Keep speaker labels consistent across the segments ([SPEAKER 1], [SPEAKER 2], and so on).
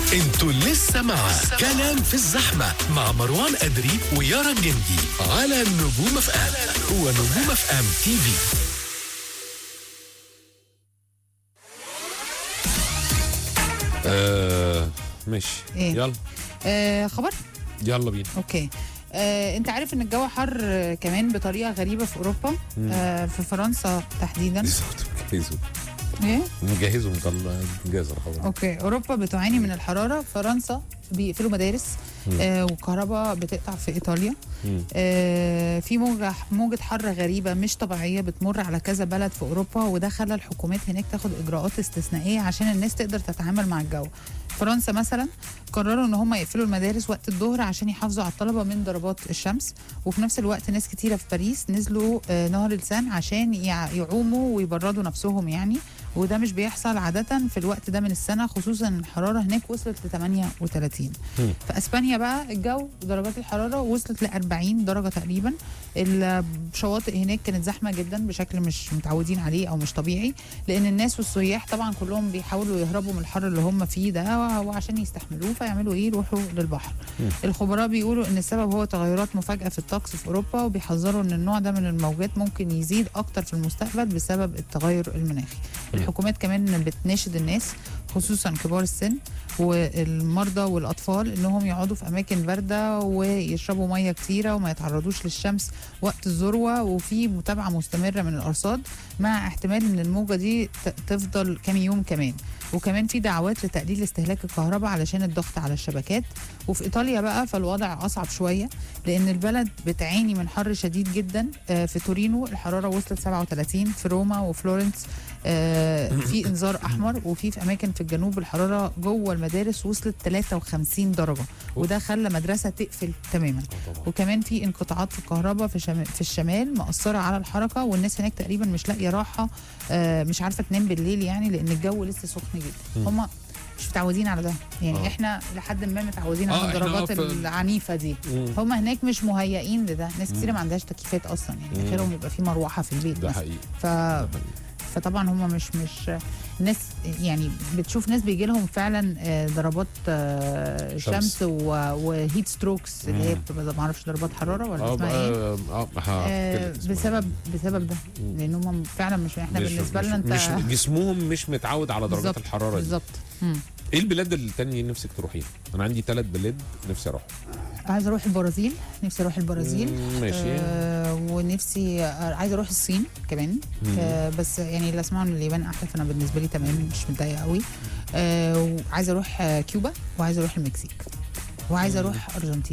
[SPEAKER 1] انتوا لسه مع كلام في الزحمة مع مروان أدري ويارا الجندي على نجوم اف ام ونجوم اف ام تي في
[SPEAKER 2] آه ماشي
[SPEAKER 3] إيه؟
[SPEAKER 2] يلا
[SPEAKER 3] آه خبر
[SPEAKER 2] يلا بينا
[SPEAKER 3] اوكي آه انت عارف ان الجو حر آه، كمان بطريقه غريبه في اوروبا آه في فرنسا تحديدا
[SPEAKER 2] مجهزه
[SPEAKER 3] ايه
[SPEAKER 2] مجهزه مطلع مجهز الخبر
[SPEAKER 3] اوكي اوروبا بتعاني من الحراره فرنسا بيقفلوا مدارس آه والكهرباء بتقطع في ايطاليا
[SPEAKER 2] مم.
[SPEAKER 3] آه في موجه موجه حر غريبه مش طبيعيه بتمر على كذا بلد في اوروبا وده خلى الحكومات هناك تاخد اجراءات استثنائيه عشان الناس تقدر تتعامل مع الجو فرنسا مثلا قرروا ان هم يقفلوا المدارس وقت الظهر عشان يحافظوا على الطلبه من ضربات الشمس وفي نفس الوقت ناس كتيره في باريس نزلوا آه، نهر لسان عشان يع- يعوموا ويبردوا نفسهم يعني وده مش بيحصل عاده في الوقت ده من السنه خصوصا إن الحراره هناك وصلت ل 38
[SPEAKER 2] مم.
[SPEAKER 3] في اسبانيا بقى الجو درجات الحراره وصلت ل 40 درجه تقريبا الشواطئ هناك كانت زحمه جدا بشكل مش متعودين عليه او مش طبيعي لان الناس والسياح طبعا كلهم بيحاولوا يهربوا من الحر اللي هم فيه ده وعشان يستحملوه فيعملوا ايه يروحوا للبحر
[SPEAKER 2] مم.
[SPEAKER 3] الخبراء بيقولوا ان السبب هو تغيرات مفاجئه في الطقس في اوروبا وبيحذروا ان النوع ده من الموجات ممكن يزيد اكتر في المستقبل بسبب التغير المناخي الحكومات كمان بتناشد الناس خصوصا كبار السن والمرضى والاطفال انهم يقعدوا في اماكن بارده ويشربوا ميه كتيره وما يتعرضوش للشمس وقت الذروه وفي متابعه مستمره من الارصاد مع احتمال ان الموجه دي ت- تفضل كام يوم كمان وكمان في دعوات لتقليل استهلاك الكهرباء علشان الضغط على الشبكات وفي ايطاليا بقى فالوضع اصعب شويه لان البلد بتعاني من حر شديد جدا آه، في تورينو الحراره وصلت 37 في روما وفلورنس آه، في انذار احمر وفي في اماكن في الجنوب الحراره جوه المدارس وصلت 53 درجه وده خلى مدرسه تقفل تماما وكمان في انقطاعات في الكهرباء في, شم... في الشمال مأثرة على الحركة والناس هناك تقريبا مش لاقية راحة آه مش عارفة تنام بالليل يعني لأن الجو لسه سخن جدا هم مش متعودين على ده يعني
[SPEAKER 2] آه.
[SPEAKER 3] آه. احنا لحد ما متعودين
[SPEAKER 2] آه،
[SPEAKER 3] على
[SPEAKER 2] إحنا
[SPEAKER 3] الدرجات
[SPEAKER 2] آه في-
[SPEAKER 3] العنيفة دي
[SPEAKER 2] مم.
[SPEAKER 3] هم هناك مش مهيئين لده ناس كتير ما عندهاش تكييفات اصلا يعني
[SPEAKER 2] مم.
[SPEAKER 3] اخرهم يبقى في مروحه في البيت
[SPEAKER 2] ده
[SPEAKER 3] مثلا.
[SPEAKER 2] حقيقي
[SPEAKER 3] ف...
[SPEAKER 2] ده حقيقي.
[SPEAKER 3] فطبعا هم مش مش ناس يعني بتشوف ناس بيجي لهم فعلا آه، ضربات آه،
[SPEAKER 2] شمس.
[SPEAKER 3] شمس و- وهيت ستروكس اللي هي
[SPEAKER 2] مم.
[SPEAKER 3] بتبقى ما اعرفش ضربات حراره ولا
[SPEAKER 2] اه
[SPEAKER 3] اسمها ايه
[SPEAKER 2] اه اه
[SPEAKER 3] آه،
[SPEAKER 2] هفتكر اسمها.
[SPEAKER 3] بسبب بسبب ده
[SPEAKER 2] مم.
[SPEAKER 3] لان هم فعلا مش احنا
[SPEAKER 2] مش-
[SPEAKER 3] بالنسبه
[SPEAKER 2] مش-
[SPEAKER 3] لنا انت
[SPEAKER 2] مش جسمهم مش متعود على درجات
[SPEAKER 3] بالظبط،
[SPEAKER 2] الحراره دي
[SPEAKER 3] بالظبط مم.
[SPEAKER 2] ايه البلاد التانية اللي نفسك تروحيها؟ انا عندي ثلاث بلاد نفسي اروح
[SPEAKER 3] عايزه اروح البرازيل نفسي اروح البرازيل
[SPEAKER 2] ماشي
[SPEAKER 3] آه ونفسي آه عايزه اروح الصين كمان
[SPEAKER 2] مم.
[SPEAKER 3] آه بس يعني اللي اسمعه ان اليابان احلى فانا بالنسبه لي تمام مش متضايقه قوي آه وعايزه اروح آه كيوبا وعايزه اروح المكسيك وعايزه اروح ارجنتين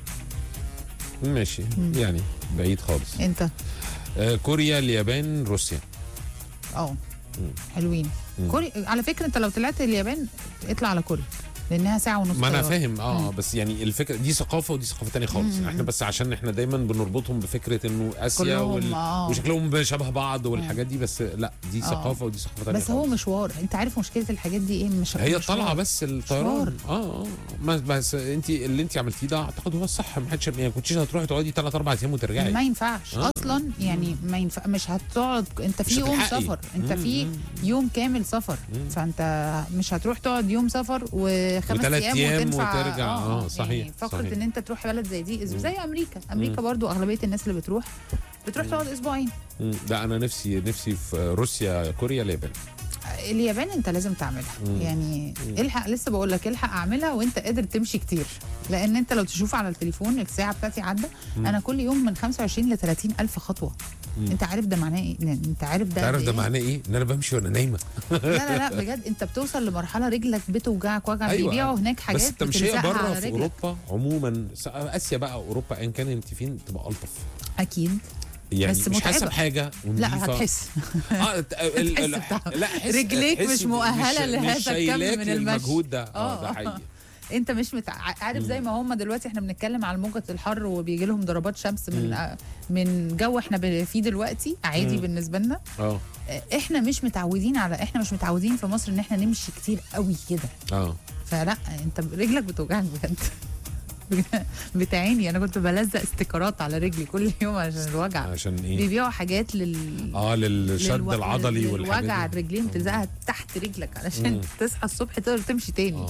[SPEAKER 2] ماشي
[SPEAKER 3] مم.
[SPEAKER 2] يعني بعيد خالص
[SPEAKER 3] انت
[SPEAKER 2] آه كوريا اليابان روسيا
[SPEAKER 3] اه
[SPEAKER 2] مم.
[SPEAKER 3] حلوين
[SPEAKER 2] مم.
[SPEAKER 3] كوريا على فكره انت لو طلعت اليابان اطلع على كوريا لانها ساعه ونص
[SPEAKER 2] ما انا
[SPEAKER 3] طيارة.
[SPEAKER 2] فاهم اه
[SPEAKER 3] مم.
[SPEAKER 2] بس يعني الفكره دي ثقافه ودي ثقافه تانية خالص
[SPEAKER 3] مم.
[SPEAKER 2] احنا بس عشان احنا دايما بنربطهم بفكره انه اسيا
[SPEAKER 3] كلهم
[SPEAKER 2] وال...
[SPEAKER 3] آه.
[SPEAKER 2] وشكلهم شبه بعض والحاجات دي بس لا دي
[SPEAKER 3] آه.
[SPEAKER 2] ثقافه ودي ثقافه تانية
[SPEAKER 3] بس هو
[SPEAKER 2] خالص.
[SPEAKER 3] مشوار انت عارف مشكله الحاجات دي ايه مش
[SPEAKER 2] هي
[SPEAKER 3] مشوار.
[SPEAKER 2] طالعه بس
[SPEAKER 3] مشوار.
[SPEAKER 2] الطيران اه اه ما- بس انت اللي انت عملتيه ده اعتقد هو الصح ما حدش يعني كنتيش هتروحي تقعدي ثلاث اربع ايام وترجعي
[SPEAKER 3] ما ينفعش
[SPEAKER 2] آه.
[SPEAKER 3] اصلا يعني ما ينفع مش هتقعد انت
[SPEAKER 2] مش
[SPEAKER 3] في يوم
[SPEAKER 2] هتلحقي.
[SPEAKER 3] سفر انت
[SPEAKER 2] مم،
[SPEAKER 3] في
[SPEAKER 2] مم.
[SPEAKER 3] يوم كامل سفر
[SPEAKER 2] مم.
[SPEAKER 3] فانت مش هتروح تقعد يوم سفر وخمس
[SPEAKER 2] وتلات
[SPEAKER 3] ايام,
[SPEAKER 2] أيام
[SPEAKER 3] وتنفع
[SPEAKER 2] وترجع. آه، صحيح،
[SPEAKER 3] يعني فكره
[SPEAKER 2] صحيح.
[SPEAKER 3] ان انت تروح بلد زي دي
[SPEAKER 2] مم.
[SPEAKER 3] زي امريكا امريكا برضو اغلبيه الناس اللي بتروح بتروح تقعد اسبوعين
[SPEAKER 2] مم. لا انا نفسي نفسي في روسيا كوريا اليابان
[SPEAKER 3] اليابان انت لازم تعملها
[SPEAKER 2] مم.
[SPEAKER 3] يعني
[SPEAKER 2] مم.
[SPEAKER 3] الحق لسه بقول لك الحق اعملها وانت قادر تمشي كتير لان انت لو تشوف على التليفون الساعه بتاعتي عدى
[SPEAKER 2] مم.
[SPEAKER 3] انا كل يوم من 25 ل 30 الف خطوه
[SPEAKER 2] مم.
[SPEAKER 3] انت عارف ده معناه ايه انت عارف ده
[SPEAKER 2] تعرف
[SPEAKER 3] قد
[SPEAKER 2] ده
[SPEAKER 3] إيه؟
[SPEAKER 2] معناه ايه؟ ان انا بمشي وانا نايمه
[SPEAKER 3] لا لا لا بجد انت بتوصل لمرحله رجلك بتوجعك وجع
[SPEAKER 2] أيوة.
[SPEAKER 3] بيبيعوا هناك حاجات
[SPEAKER 2] بس التمشيه
[SPEAKER 3] بتلزقها
[SPEAKER 2] بره
[SPEAKER 3] على
[SPEAKER 2] في
[SPEAKER 3] رجلك.
[SPEAKER 2] اوروبا عموما س- اسيا بقى اوروبا ايا كان انت فين تبقى الطف
[SPEAKER 3] اكيد
[SPEAKER 2] يعني
[SPEAKER 3] بس
[SPEAKER 2] مش حاسه
[SPEAKER 3] متعبة.
[SPEAKER 2] بحاجه
[SPEAKER 3] لا
[SPEAKER 2] ونضيفة.
[SPEAKER 3] هتحس
[SPEAKER 2] اه ت- ال- ال-
[SPEAKER 3] هتحس بتعب.
[SPEAKER 2] لا حس
[SPEAKER 3] رجليك
[SPEAKER 2] تحس
[SPEAKER 3] مش
[SPEAKER 2] ب-
[SPEAKER 3] مؤهلة
[SPEAKER 2] مش-
[SPEAKER 3] لهذا
[SPEAKER 2] مش
[SPEAKER 3] الكم
[SPEAKER 2] شايلاك
[SPEAKER 3] من المشي.
[SPEAKER 2] للمجهود ده اه
[SPEAKER 3] آه.
[SPEAKER 2] ده حقيقي
[SPEAKER 3] انت مش متع... عارف زي ما هم دلوقتي احنا بنتكلم على موجه الحر وبيجي لهم ضربات شمس من آه، من جو احنا ب- فيه دلوقتي عادي
[SPEAKER 2] مم.
[SPEAKER 3] بالنسبه لنا
[SPEAKER 2] اه
[SPEAKER 3] آه، احنا مش متعودين على احنا مش متعودين في مصر ان احنا نمشي كتير قوي كده
[SPEAKER 2] اه
[SPEAKER 3] فلا انت رجلك بتوجعك بجد بتعيني انا كنت بلزق استيكرات على رجلي كل يوم عشان الوجع
[SPEAKER 2] عشان ايه؟
[SPEAKER 3] بيبيعوا حاجات لل
[SPEAKER 2] اه للشد
[SPEAKER 3] للو-
[SPEAKER 2] العضلي
[SPEAKER 3] للوجع
[SPEAKER 2] والحاجات دي
[SPEAKER 3] الرجلين بتلزقها تحت رجلك علشان
[SPEAKER 2] مم.
[SPEAKER 3] تصحى الصبح تقدر تمشي تاني
[SPEAKER 2] اه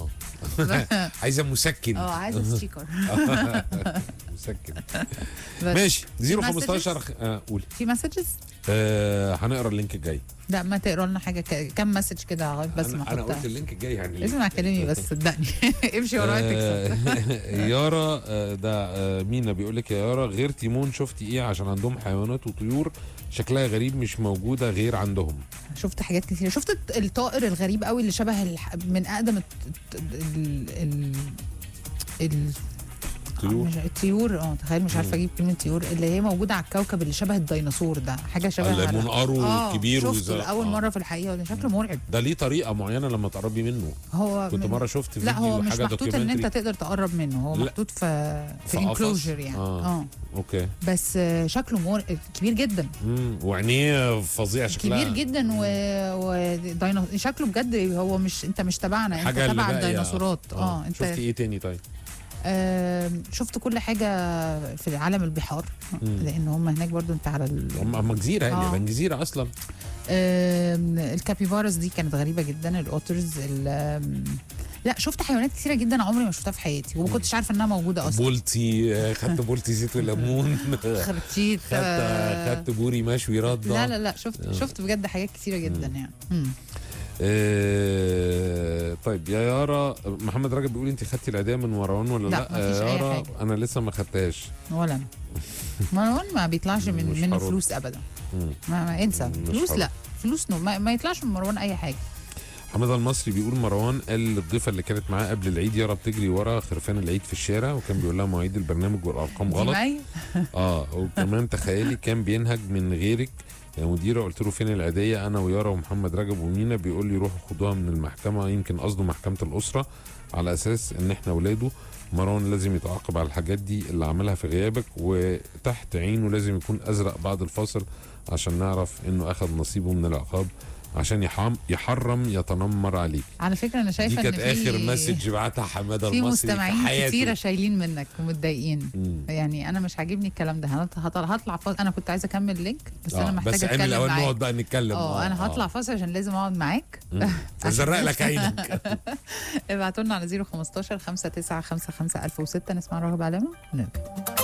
[SPEAKER 2] عايزه مسكن
[SPEAKER 3] اه عايزه ستيكر
[SPEAKER 2] مسكن
[SPEAKER 3] بس.
[SPEAKER 2] ماشي
[SPEAKER 3] في
[SPEAKER 2] 015 آه قولي
[SPEAKER 3] في مسجز
[SPEAKER 2] آه هنقرا اللينك الجاي
[SPEAKER 3] لا ما تقرا لنا حاجه ك... كم مسج كده لغايه بس ما
[SPEAKER 2] انا, أنا قلت
[SPEAKER 3] احطها
[SPEAKER 2] اللينك الجاي يعني
[SPEAKER 3] اسمع كلامي بس صدقني امشي ورايا تكسب
[SPEAKER 2] آه، يارا آه، ده آه، مينا بيقول لك يا يارا غير تيمون شفتي ايه عشان عندهم حيوانات وطيور شكلها غريب مش موجوده غير عندهم
[SPEAKER 3] شفت حاجات كتير شفت الط- الطائر الغريب قوي اللي شبه الح... من اقدم الت... الت- ال... ال... ال...
[SPEAKER 2] طيور
[SPEAKER 3] مش الطيور اه تخيل مش عارفه اجيب كلمه طيور اللي هي موجوده على الكوكب اللي شبه الديناصور ده حاجه شبه
[SPEAKER 2] المنقرو
[SPEAKER 3] اه
[SPEAKER 2] الكبير
[SPEAKER 3] شفته
[SPEAKER 2] وزي-
[SPEAKER 3] لاول
[SPEAKER 2] آه.
[SPEAKER 3] مره في الحقيقه ده شكله مرعب
[SPEAKER 2] ده ليه طريقه معينه لما تقربي منه
[SPEAKER 3] هو
[SPEAKER 2] كنت
[SPEAKER 3] من-
[SPEAKER 2] مره شفت فيديو
[SPEAKER 3] لا هو مش
[SPEAKER 2] حاجه
[SPEAKER 3] محطوط ان انت
[SPEAKER 2] documentary.
[SPEAKER 3] تقدر تقرب منه هو
[SPEAKER 2] لا.
[SPEAKER 3] محطوط في في
[SPEAKER 2] في قفص؟
[SPEAKER 3] انكلوجر يعني
[SPEAKER 2] آه.
[SPEAKER 3] اه
[SPEAKER 2] اوكي
[SPEAKER 3] بس آه، شكله مر... كبير جدا
[SPEAKER 2] مم. وعينيه فظيع شكلها
[SPEAKER 3] كبير جدا و, و... دينو... شكله بجد هو مش انت مش تبعنا انت
[SPEAKER 2] حاجه اللي
[SPEAKER 3] تبع
[SPEAKER 2] باقية.
[SPEAKER 3] الديناصورات اه انت
[SPEAKER 2] شفتي ايه تاني طيب
[SPEAKER 3] آم، شفت كل حاجه في عالم البحار
[SPEAKER 2] مم.
[SPEAKER 3] لان هم هناك برضو انت على ال...
[SPEAKER 2] هم هم جزيره
[SPEAKER 3] آه.
[SPEAKER 2] اليابان جزيره اصلا
[SPEAKER 3] آم، الكابيبارس دي كانت غريبه جدا الاوترز ال... آم، لا شفت حيوانات كتيره جدا عمري ما شفتها في حياتي وما كنتش عارفه انها موجوده اصلا
[SPEAKER 2] بولتي آه، خدت بولتي زيت وليمون
[SPEAKER 3] خرتيت
[SPEAKER 2] خدت
[SPEAKER 3] آه،
[SPEAKER 2] خدت بوري مشوي رده
[SPEAKER 3] لا لا لا شفت شفت بجد حاجات كتيره جدا يعني مم.
[SPEAKER 2] آه، طيب يا يارا محمد رجب بيقول انت خدتي العيديه من مروان ولا
[SPEAKER 3] لا،
[SPEAKER 2] لا,
[SPEAKER 3] مفيش
[SPEAKER 2] يا
[SPEAKER 3] أي
[SPEAKER 2] يارا
[SPEAKER 3] حاجة.
[SPEAKER 2] انا لسه ما خدتهاش
[SPEAKER 3] ولا أنا. مروان ما بيطلعش من
[SPEAKER 2] مش
[SPEAKER 3] منه
[SPEAKER 2] هرد.
[SPEAKER 3] فلوس ابدا
[SPEAKER 2] مم.
[SPEAKER 3] ما, ما انسى
[SPEAKER 2] مش
[SPEAKER 3] فلوس
[SPEAKER 2] هرد.
[SPEAKER 3] لا فلوس نو ما, ما يطلعش من مروان اي حاجه
[SPEAKER 2] حماده المصري بيقول مروان قال للضيفه اللي كانت معاه قبل العيد يارا بتجري ورا خرفان العيد في الشارع وكان بيقول لها مواعيد البرنامج والارقام
[SPEAKER 3] دي
[SPEAKER 2] غلط
[SPEAKER 3] معايا
[SPEAKER 2] اه وكمان تخيلي كان بينهج من غيرك يا مديره قلت له فين العيديه انا ويارا ومحمد رجب ومينا بيقول لي روحوا خدوها من المحكمه يمكن قصده محكمه الاسره على اساس ان احنا اولاده مروان لازم يتعاقب على الحاجات دي اللي عملها في غيابك وتحت عينه لازم يكون ازرق بعد الفاصل عشان نعرف انه اخذ نصيبه من العقاب عشان يحرم يحرم يتنمر عليك
[SPEAKER 3] على فكره انا
[SPEAKER 2] دي
[SPEAKER 3] شايفه
[SPEAKER 2] كانت
[SPEAKER 3] ان في
[SPEAKER 2] اخر مسج بعتها حماده
[SPEAKER 3] في
[SPEAKER 2] المصري في
[SPEAKER 3] مستمعين
[SPEAKER 2] حياته
[SPEAKER 3] كتيره شايلين منك ومتضايقين
[SPEAKER 2] مم.
[SPEAKER 3] يعني انا مش عاجبني الكلام ده هنط- هطلع هطلع فاصل انا كنت عايزه اكمل لينك بس انا
[SPEAKER 2] آه،
[SPEAKER 3] محتاجه
[SPEAKER 2] بس عامل
[SPEAKER 3] اتكلم
[SPEAKER 2] الاول نقعد
[SPEAKER 3] معاك
[SPEAKER 2] بقى نتكلم
[SPEAKER 3] اه انا هطلع فاصل عشان لازم اقعد معاك
[SPEAKER 2] ازرق لك عينك
[SPEAKER 3] ابعتوا لنا على 015 59 55 1006 نسمع رغب علامه نرجع